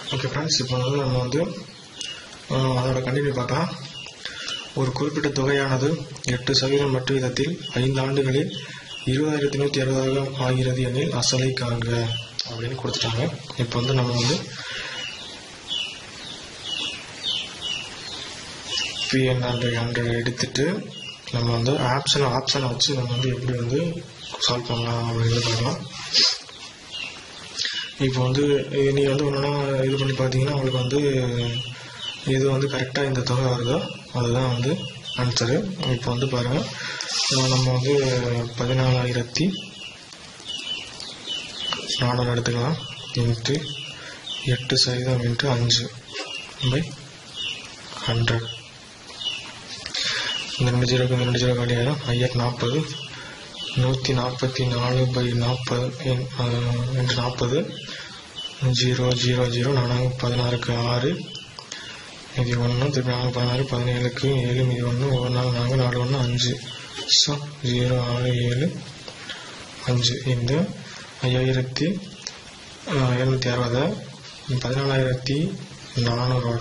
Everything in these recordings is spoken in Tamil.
ஓகே ஃப்ரெண்ட்ஸ் இப்போ வந்து நம்ம வந்து ஆஹ், அதோட கண்டினியூ பார்க்கலாம் ஒரு குறிப்பிட்ட தொகையானது எட்டு சதவீதம் மட்டு விதத்தில் ஐந்து ஆண்டுகளில் இருபதாயிரத்தி நூற்றி அறுபதாக ஆகிறது எனில் அசலை காண்க அப்படின்னு கொடுத்துட்டாங்க இப்போ வந்து நம்ம வந்து பிஎன் ஹண்ட்ரட் ஹண்ட்ரட் எடுத்துட்டு நம்ம வந்து ஆப்ஷன் ஆப்ஷனை வச்சு நம்ம வந்து எப்படி வந்து சால்வ் பண்ணலாம் அப்படின்னு பார்க்கலாம் இப்போ வந்து இது நீங்கள் வந்து ஒன்றுனா இது பண்ணி பார்த்தீங்கன்னா உங்களுக்கு வந்து இது வந்து கரெக்டாக இந்த தொகை வருதோ அதுதான் வந்து ஆன்சரு இப்போ வந்து பாருங்கள் நம்ம வந்து பதினாலாயிரத்தி நானூறு எடுத்துக்கலாம் இன்ட்டு எட்டு சதவீதம் இன்ட்டு அஞ்சு பை ஹண்ட்ரட் இந்த ரெண்டு ஜீரோக்கு இந்த ரெண்டு ஜீரோ காலியாயிரும் ஐயாயிரத்தி நாற்பது நூற்றி நாற்பத்தி நாலு பை நாற்பது ரெண்டு நாற்பது ஜீரோ ஜீரோ ஜீரோ நானாங்க பதினாறுக்கு ஆறு இது ஒன்று திருப்பி நாங்கள் பதினாறு பதினேழுக்கு ஏழு மீதி ஒன்று ஒவ்வொரு நாள் நாங்கள் நாலு ஒன்று அஞ்சு ஸோ ஜீரோ ஆறு ஏழு அஞ்சு இந்த ஐயாயிரத்தி எழுநூற்றி அறுபதை பதினாலாயிரத்தி நானூறோட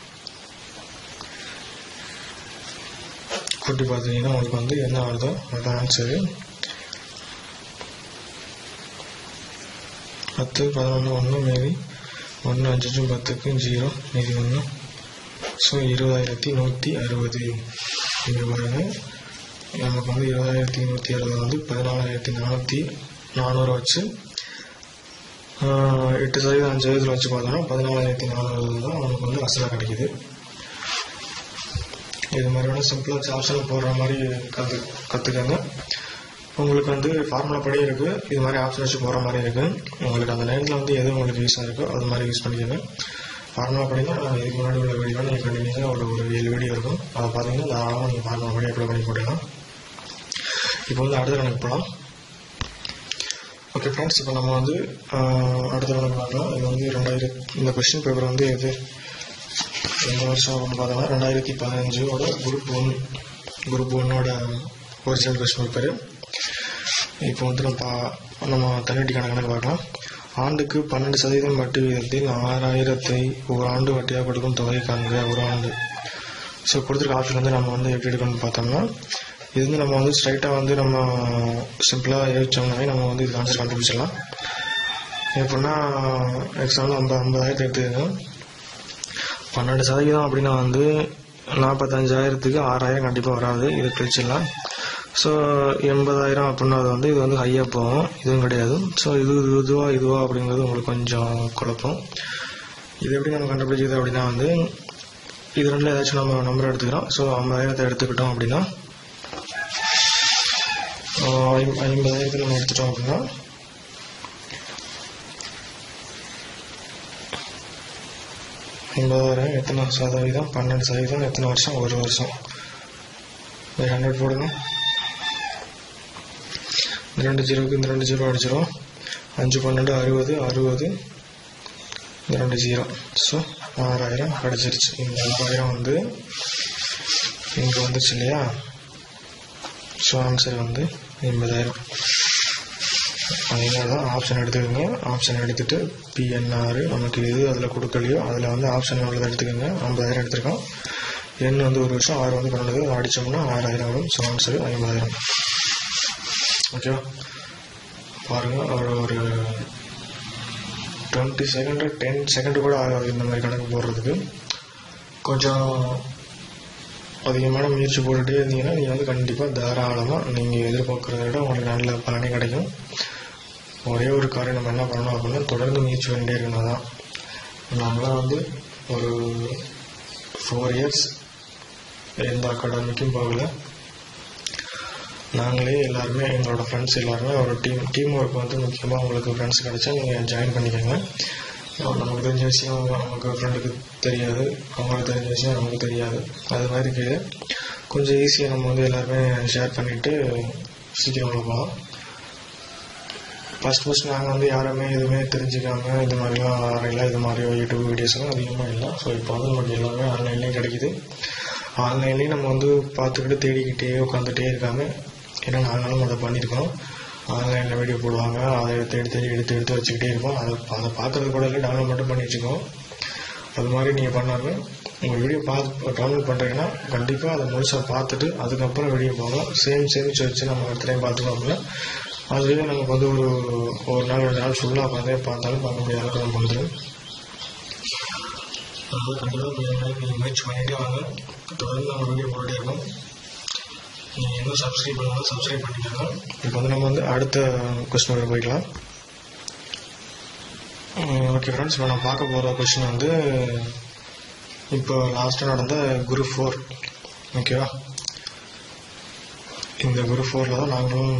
கூட்டி பார்த்தீங்கன்னா உங்களுக்கு வந்து என்ன வருதோ அது ஆன்சரு பத்து பதினொன்று ஒன்று மீதி ஒன்று அஞ்சு பத்துக்கு ஜீரோ மீதி ஒன்று ஸோ இருபதாயிரத்தி நூற்றி அறுபது இங்கே பாருங்க நமக்கு வந்து இருபதாயிரத்தி நூற்றி அறுபது வந்து பதினாலாயிரத்தி நானூற்றி நானூறு வச்சு ஆஹ், எட்டு சதவீதம் அஞ்சு சதவீதத்தில் வச்சு பார்த்தோம்னா பதினாலாயிரத்தி நானூறு தான் நமக்கு வந்து அசலாக கிடைக்குது இது மாதிரியான சிம்பிளாக ஆப்ஷனில் போடுற மாதிரி கற்று கற்றுக்கங்க உங்களுக்கு வந்து ஃபார்முலா படி இருக்குது இது மாதிரி ஆப்ஷன் வச்சு போகிற மாதிரி இருக்குது உங்களுக்கு அந்த நேரத்தில் வந்து எது உங்களுக்கு யூஸாக இருக்கோ அது மாதிரி யூஸ் பண்ணிக்கோங்க ஃபார்முலா படினா இதுக்கு முன்னாடி உள்ள வீடியோ நீங்கள் கண்டினியூஸாக ஒரு ஒரு ஏழு வீடியோ இருக்கும் அதை பார்த்தீங்கன்னா தாராளமாக நீங்கள் ஃபார்முலா படி அப்ளை பண்ணி போட்டுக்கலாம் இப்போ வந்து அடுத்த கணக்கு போகலாம் ஓகே ஃப்ரெண்ட்ஸ் இப்போ நம்ம வந்து ஆஹ், அடுத்த கணக்கு பார்க்கலாம் இது வந்து ரெண்டாயிரத்தி இந்த கொஸ்டின் பேப்பர் வந்து எது எந்த வருஷம் அப்படின்னு பார்த்தோம்னா ரெண்டாயிரத்தி பதினஞ்சோட குரூப் ஒன் குரூப் ஒன்னோட ஒரிஜினல் கொஸ்டின் பேப்பர் இப்போ வந்து நம்ம பா- நம்ம தனிவட்டி கணக்கு பார்க்கலாம் ஆண்டுக்கு பன்னெண்டு சதவீதம் வட்டி விகிதத்தில் ஆறாயிரத்தை ஒரு ஆண்டு வட்டியாக கொடுக்கும் தொகை காண்க ஒரு ஆண்டு ஸோ கொடுத்துருக்க ஆப்ஷன் வந்து நம்ம வந்து எப்படி எடுக்கணும்னு பார்த்தோம்னா இது வந்து நம்ம வந்து ஸ்ட்ரைட்டாக வந்து நம்ம சிம்பிளாக யோசிச்சோம்னாவே நம்ம வந்து இதுக்கு ஆன்சர் கண்டுபிடிச்சிடலாம் எப்படின்னா எக்ஸாம்பிள் ஐம்பது ஐம்பதாயிரத்தை எடுத்துக்கோங்க பன்னெண்டு சதவீதம் அப்படின்னா வந்து நாற்பத்தஞ்சாயிரத்துக்கு ஆறாயிரம் கண்டிப்பாக வராது இது கழிச்சிடலாம் ஸோ எண்பதாயிரம் அப்படின்னா அது வந்து இது வந்து ஹையாக போகும் இதுவும் கிடையாது ஸோ இது இது இதுவா இதுவா அப்படிங்கிறது உங்களுக்கு கொஞ்சம் குழப்பம் இது எப்படி நம்ம கண்டுபிடிச்சது அப்படின்னா வந்து இது ரெண்டில் ஏதாச்சும் நம்ம நம்பர் எடுத்துக்கிறோம் ஸோ ஐம்பதாயிரத்தை எடுத்துக்கிட்டோம் அப்படின்னா ஆஹ் ஐம்- ஐம்பதாயிரத்தை நம்ம எடுத்துட்டோம் அப்படின்னா ஐம்பதாயிரம் எத்தனை சதவீதம் பன்னெண்டு சதவீதம் எத்தனை வருஷம் ஒரு வருஷம் ஒரு ஹண்ட்ரட் போடுங்க இந்த ரெண்டு ஜீரோக்கு இந்த ரெண்டு ஜீரோ அடிச்சிடும் அஞ்சு பன்னெண்டு அறுபது அறுபது இந்த ரெண்டு ஜீரோ ஸோ ஆறாயிரம் கிடச்சிருச்சு இந்த ஆறாயிரம் வந்து இங்கே வந்துருச்சு இல்லையா ஸோ ஆன்சர் வந்து எண்பதாயிரம் அதனால தான் ஆப்ஷன் எடுத்துக்கோங்க ஆப்ஷன் எடுத்துட்டு பிஎன்ஆர் நமக்கு எது அதில் கொடுக்கலையோ அதில் வந்து ஆப்ஷன் உள்ளதை எடுத்துக்கோங்க ஐம்பதாயிரம் எடுத்திருக்கோம் எண் வந்து ஒரு வருஷம் ஆறு வந்து பன்னெண்டு அதை அடித்தோம்னா ஆறாயிரம் வரும் ஸோ ஆன்சர் ஐம்பதாயிரம் ஓகேவா பாருங்க ஒரு ஒரு டுவெண்ட்டி செகண்டு டென் செகண்டு கூட ஆகாது இந்த மாதிரி கணக்கு போடுறதுக்கு கொஞ்சம் அதிகமான முயற்சி போட்டுகிட்டே இருந்தீங்கன்னா நீங்கள் வந்து கண்டிப்பாக தாராளமாக நீங்கள் எதிர்பார்க்குறத விட உங்களுக்கு நல்ல பலனே கிடைக்கும் ஒரே ஒரு காரியம் நம்ம என்ன பண்ணணும் அப்படின்னா தொடர்ந்து முயற்சி பண்ணிட்டே இருக்கணும் தான் நம்மளாம் வந்து ஒரு ஃபோர் இயர்ஸ் எந்த அகாடமிக்கும் போகல நாங்களே எல்லாருமே எங்களோட ஃப்ரெண்ட்ஸ் எல்லாருமே ஒரு டீம் டீம் ஒர்க் வந்து முக்கியமாக உங்களுக்கு ஃப்ரெண்ட்ஸ் கிடைச்சா நீங்கள் ஜாயின் பண்ணிக்கோங்க அஹ் நமக்கு தெரிஞ்ச விஷயம் நமக்கு ஃப்ரெண்டுக்கு தெரியாது அவங்களுக்கு தெரிஞ்ச விஷயம் நமக்கு தெரியாது அது மாதிரி இருக்குது கொஞ்சம் ஈஸியாக நம்ம வந்து எல்லாருமே ஷேர் பண்ணிவிட்டு சீக்கிரம் உள்ள போகலாம் ஃபஸ்ட் ஃபஸ்ட் நாங்கள் வந்து யாருமே எதுவுமே தெரிஞ்சுக்காம இது மாதிரிலாம் வரையில இது மாதிரி யூடியூப் வீடியோஸ்லாம் அதிகமாக இல்லை ஸோ இப்போ வந்து நமக்கு எல்லாமே ஆன்லைன்லேயும் கிடைக்குது ஆன்லைன்லேயும் நம்ம வந்து பார்த்துக்கிட்டு தேடிக்கிட்டே உட்காந்துட்டே இருக்காங்க ஏன்னா நாங்களும் அதை பண்ணியிருக்கோம் ஆன்லைனில் வீடியோ போடுவாங்க அதை தேடி தேடி எடுத்து எடுத்து வச்சுக்கிட்டே இருப்போம் அதை அதை பார்க்கறது கூட இல்லை டவுன்லோட் மட்டும் பண்ணி வச்சுக்கோம் அது மாதிரி நீங்கள் பண்ணாலும் உங்கள் வீடியோ பார்த்து டவுன்லோட் பண்ணுறீங்கன்னா கண்டிப்பாக அதை முழுசாக பார்த்துட்டு அதுக்கப்புறம் வீடியோ போகணும் சேம் சேமிச்சு வச்சு நம்ம அடுத்த டைம் பார்த்துக்கோம்ல அதுவே நமக்கு வந்து ஒரு ஒரு நாள் ரெண்டு நாள் ஃபுல்லாக உட்காந்தே பார்த்தாலும் பார்க்க முடியாத அளவுக்கு நம்ம வந்துடும் அதனால் கண்டிப்பாக நீங்கள் முயற்சி பண்ணிகிட்டே வாங்க தொடர்ந்து நம்ம வீடியோ போட்டுகிட்டே இருக்கோம் நீங்கள் இன்னும் சப்ஸ்கிரைப் பண்ணாலும் சப்ஸ்கிரைப் பண்ணிக்கோங்க இப்போ வந்து நம்ம வந்து அடுத்த கொஸ்டின் போய்க்கலாம் ஓகே ஃப்ரெண்ட்ஸ் இப்போ நான் பார்க்க போகிற கொஸ்டின் வந்து இப்போ லாஸ்ட்டாக நடந்த குரு ஃபோர் ஓகேவா இந்த குரு ஃபோரில் தான் நாங்களும்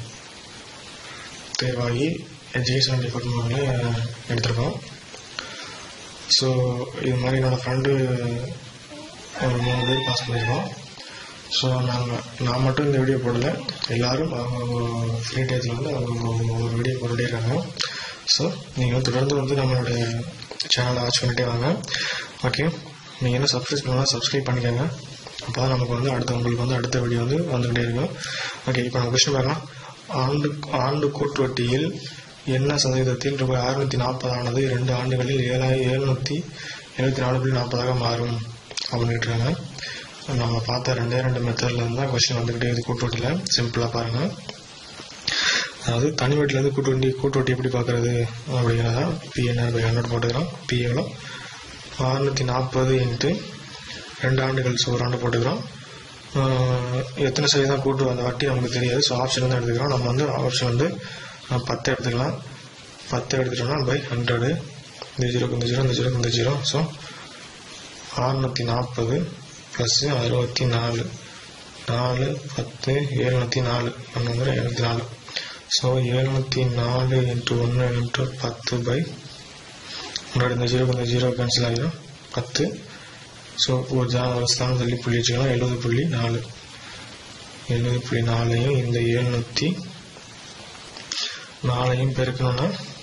தேர்வாகி ஜிஎஸ்எம் டிபார்ட்மெண்ட்டில் எடுத்திருக்கோம் ஸோ இது மாதிரி என்னோடய ஃப்ரெண்டு ஒரு மூணு பேர் பாஸ் பண்ணியிருக்கோம் ஸோ நாங்கள் நான் மட்டும் இந்த வீடியோ போடல எல்லாரும் அவங்க ஃப்ரீ டேஜில் வந்து அவங்க ஒரு வீடியோ போட்டுகிட்டே இருக்காங்க ஸோ நீங்கள் தொடர்ந்து வந்து நம்மளுடைய சேனலை வாட்ச் பண்ணிட்டே வாங்க ஓகே நீங்கள் என்ன சப்ஸ்கிரைப் பண்ணலாம் சப்ஸ்கிரைப் பண்ணிக்கோங்க அப்போ தான் நமக்கு வந்து அடுத்த உங்களுக்கு வந்து அடுத்த வீடியோ வந்து வந்துகிட்டே இருக்கும் ஓகே இப்போ நம்ம கொஸ்டின் பார்க்கலாம் ஆண்டு ஆண்டு கூட்டு வட்டியில் என்ன சதவீதத்தில் ரூபாய் அறுநூத்தி நாற்பதானது இரண்டு ஆண்டுகளில் ஏழாயிரம் எழுநூற்றி எழுபத்தி நாலு புள்ளி நாற்பதாக மாறும் அப்படின்னு கேட்டுருக்காங்க நம்ம பார்த்த ரெண்டே ரெண்டு மெத்தடில் இருந்து தான் கொஸ்டின் வந்துக்கிட்டே இது கூட்டு வட்டியில் சிம்பிளாக பாருங்கள் அதாவது தனி வட்டிலேருந்து கூட்டு வண்டி கூட்டு வட்டி எப்படி பார்க்குறது அப்படிங்கிறத பிஎன்ஆர் பை ஹண்ட்ரட் போட்டுக்கிறோம் பி எவ்வளோ அறுநூற்றி நாற்பது இன்ட்டு ரெண்டு ஆண்டுகள் ஸோ ஒரு ஆண்டு போட்டுக்கிறோம் ஆஹ் எத்தனை சதவீதம் கூட்டு அந்த வட்டி நமக்கு தெரியாது ஸோ ஆப்ஷன் வந்து எடுத்துக்கிறோம் நம்ம வந்து ஆப்ஷன் வந்து ஆஹ் பத்து எடுத்துக்கலாம் பத்து எடுத்துட்டோம்னா பை ஹண்ட்ரடு இந்த ஜீரோக்கு இந்த ஜீரோ இந்த ஜீரோக்கு இந்த ஜீரோ ஸோ அறுநூற்றி நாற்பது ப்ளஸ்ஸு அறுபத்தி நாலு நாலு பத்து எழுநூற்றி நாலு ஒன்று வந்து எழுநூற்றி நாலு ஸோ எழுநூற்றி நாலு இன்ட்டு ஒன்று இன்ட்டு பத்து பை ஹண்ட்ரட் இந்த ஜீரோக்கு இந்த ஜீரோ கேன்சல் ஆகிடும் பத்து ஸோ ஒரு ஜா ஒரு ஸ்தானம் தள்ளி புள்ளி வச்சுக்கலாம் எழுபது புள்ளி நாலு எழுபது புள்ளி நாலையும் இந்த எழுநூற்றி நாலையும் பெருக்கணும்னா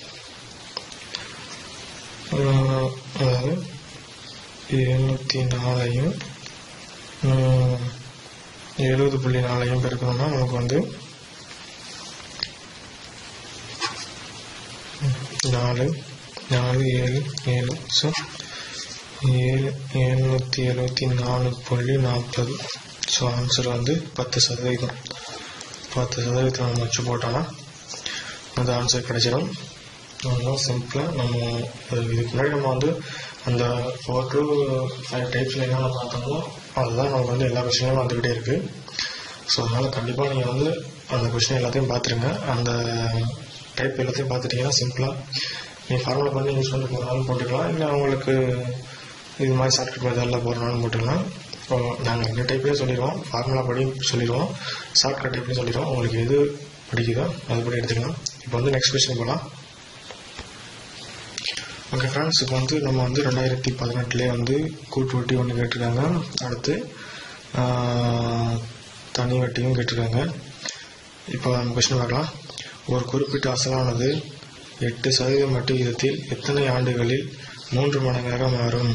ஆஹ், அதாவது எழுநூற்றி நாலையும் எழுபது புள்ளி நாலையும் பெருக்கணும்னா நமக்கு வந்து நாலு நாலு ஏழு ஏழு ஸோ ஏழு எழுநூற்றி எழுபத்தி நாலு புள்ளி நாற்பது ஸோ ஆன்சர் வந்து பத்து சதவீதம் பத்து சதவீதம் நம்ம வச்சு போட்டோம்னா அந்த ஆன்சர் கிடைச்சிடும் ரொம்ப சிம்பிளாக நம்ம அது இதுக்கு முன்னாடி நம்ம வந்து அந்த ஃபோர் டு ஃபைவ் டைப்ஸில் என்னென்ன பார்த்தோமோ அதுதான் நமக்கு வந்து எல்லா கொஸ்டினும் வந்துக்கிட்டே இருக்குது ஸோ அதனால் கண்டிப்பாக நீங்கள் வந்து அந்த கொஸ்டின் எல்லாத்தையும் பார்த்துருங்க அந்த டைப் எல்லாத்தையும் பார்த்துட்டிங்கன்னா சிம்பிளாக நீங்கள் ஃபார்முலா பண்ணி யூஸ் பண்ணி போகிறனாலும் போட்டுக்கலாம் இல்லை உங்களுக்கு இது மாதிரி ஷார்ட்கட் மெத்தடில் போகிறனாலும் போட்டுக்கலாம் இப்போ நாங்கள் ரெண்டு டைப்லேயும் சொல்லிடுவோம் ஃபார்முலா படி சொல்லிடுவோம் ஷார்ட்கட் டைப்லையும் சொல்லிடுவோம் உங்களுக்கு எது பிடிக்குதோ அதுபடி எடுத்துக்கலாம் இப்போ வந்து நெக்ஸ்ட் கொஸ்டின் போகலாம் ஓகே ஃப்ரெண்ட்ஸ் இப்போ வந்து நம்ம வந்து ரெண்டாயிரத்தி பதினெட்டுலேயே வந்து கூட்டு வட்டி ஒன்று கேட்டிருக்காங்க அடுத்து ஆஹ், தனி வட்டியும் கேட்டிருக்காங்க இப்போ நம்ம கொஸ்டின் பார்க்கலாம் ஒரு குறிப்பிட்ட அசலானது எட்டு சதவீதம் வட்டி விகிதத்தில் எத்தனை ஆண்டுகளில் மூன்று மடங்காக மாறும்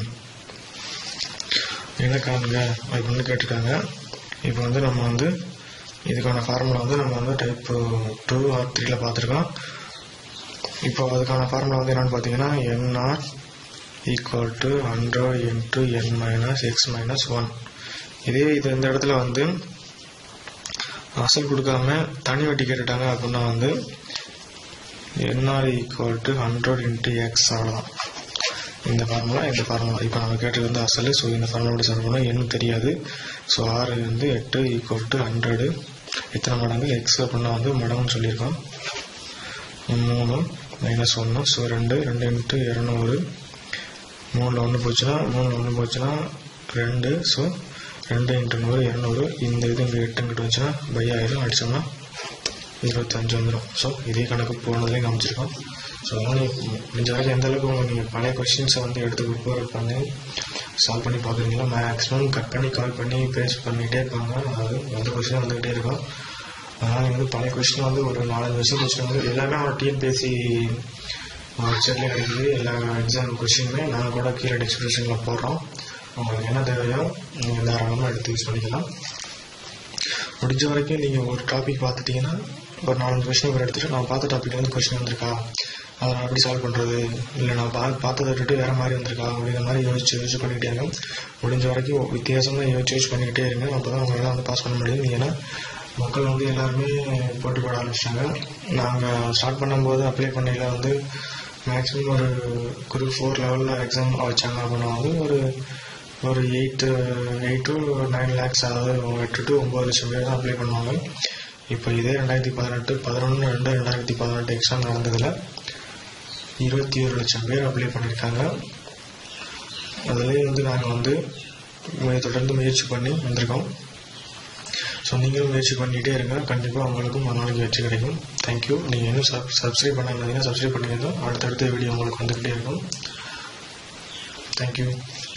என்ன காணுங்க அப்படின்னு கேட்டிருக்காங்க இப்போ வந்து நம்ம வந்து இதுக்கான ஃபார்முலா வந்து நம்ம வந்து டைப் டூ ஆர் த்ரீல பார்த்துருக்கோம் இப்போ அதுக்கான ஃபார்முலா வந்து என்னன்னு பார்த்தீங்கன்னா NR equal to hundred into N minus X minus one இதே இது இந்த இடத்துல வந்து அசல் கொடுக்காம தனி வட்டி கேட்டுட்டாங்க அப்படின்னா வந்து NR equal to hundred into X அவ்வளோதான் இந்த ஃபார்முலா இந்த ஃபார்முலா இப்போ நம்ம கேட்டது வந்து அசல் ஸோ இந்த ஃபார்முலா எப்படி சால்வ் பண்ணால் என்ன தெரியாது ஸோ ஆறு வந்து எட்டு ஈக்குவல் டு ஹண்ட்ரடு எத்தனை மடங்கு எக்ஸ் அப்படின்னா வந்து மடங்குன்னு சொல்லியிருக்கோம் மூணு மைனஸ் ஒன்று ஸோ ரெண்டு ரெண்டு இன்ட்டு இரநூறு மூணில் ஒன்று போச்சுன்னா மூணில் ஒன்று போச்சுன்னா ரெண்டு ஸோ ரெண்டு இன்ட்டு நூறு இரநூறு இந்த இது இங்கே எட்டு இங்கிட்டு வந்துச்சுன்னா பை ஆயிரம் அடிச்சோம்னா இருபத்தஞ்சு வந்துடும் ஸோ இதே கணக்கு போனதுலேயும் காமிச்சிருக்கோம் ஸோ அதனால் நீங்கள் முடிஞ்ச வரைக்கும் எந்த அளவுக்கு உங்கள் நீங்கள் பழைய கொஷின்ஸை வந்து எடுத்து ப்ரிப்பேர் பண்ணி சால்வ் பண்ணி பார்க்குறீங்களோ மேக்ஸிமம் கட் பண்ணி கால் பண்ணி பேஸ்ட் பண்ணிகிட்டே இருப்பாங்க அதாவது எந்த கொஷினும் வந்துக்கிட்டே இருக்கும் அதனால் வந்து பழைய கொஸ்டின் வந்து ஒரு நாலஞ்சு வருஷம் கொஸ்டின் வந்து எல்லாமே நம்ம டிஎன்பிஎஸ்சி வெப்சைட்லேயே கிடைக்குது எல்லா எக்ஸாம் கொஸ்டினுமே நாங்கள் கூட கீழே டிஸ்கிரிப்ஷனில் போடுறோம் உங்களுக்கு என்ன தேவையோ நீங்கள் தாராளமாக எடுத்து யூஸ் பண்ணிக்கலாம் முடிஞ்ச வரைக்கும் நீங்கள் ஒரு டாபிக் பார்த்துட்டீங்கன்னா ஒரு நாலஞ்சு கொஸ்டின் பேர் எடுத்துகிட்டு நான் பார்த்த டாப்பிக்ல வந்து கொஸ்டின் வந்திருக்கா அதை நான் எப்படி சால்வ் பண்ணுறது இல்லை நான் பா பார்த்ததை விட்டுட்டு வேறு மாதிரி வந்திருக்கா அப்படிங்கிற மாதிரி யோசிச்சு யோசிச்சு பண்ணிக்கிட்டே இருங்க முடிஞ்ச வரைக்கும் வித்தியாசமாக யோசிச்சு யோசிச்சு பண்ணிக்கிட்டே இருங்க அப்போ தான் உங்களால் வந்து பாஸ் பண்ண முடியும் ஏன்னா மக்கள் வந்து எல்லாருமே போட்டி போட ஆரம்பிச்சிட்டாங்க நாங்கள் ஸ்டார்ட் பண்ணும்போது அப்ளை பண்ணையில் வந்து மேக்ஸிமம் ஒரு குரூப் ஃபோர் லெவலில் எக்ஸாம் வச்சாங்க அப்படின்னா வந்து ஒரு ஒரு eight eight to nine lakhs அதாவது எட்டு டு ஒம்பது லட்சம் பேர் தான் அப்ளை பண்ணுவாங்க இப்போ இதே ரெண்டாயிரத்தி பதினெட்டு பதினொன்று ரெண்டு ரெண்டாயிரத்தி பதினெட்டு எக்ஸாம் நடந்ததில் இருபத்தி ஒரு லட்சம் பேர் அப்ளை பண்ணியிருக்காங்க அதுலேயும் வந்து நாங்கள் வந்து மே- தொடர்ந்து முயற்சி பண்ணி வந்திருக்கோம் ஸோ நீங்களும் முயற்சி பண்ணிகிட்டே இருங்க கண்டிப்பாக உங்களுக்கும் ஒரு நாளைக்கு வெற்றி கிடைக்கும் தேங்க்யூ நீங்கள் இன்னும் சப் சப்ஸ்கிரைப் பண்ணாமல் சப்ஸ்கிரைப் பண்ணிங்கன்னா அடுத்தடுத்த வீடியோ உங்களுக்கு வந்துக்கிட்டே இருக்கும் தேங்க்யூ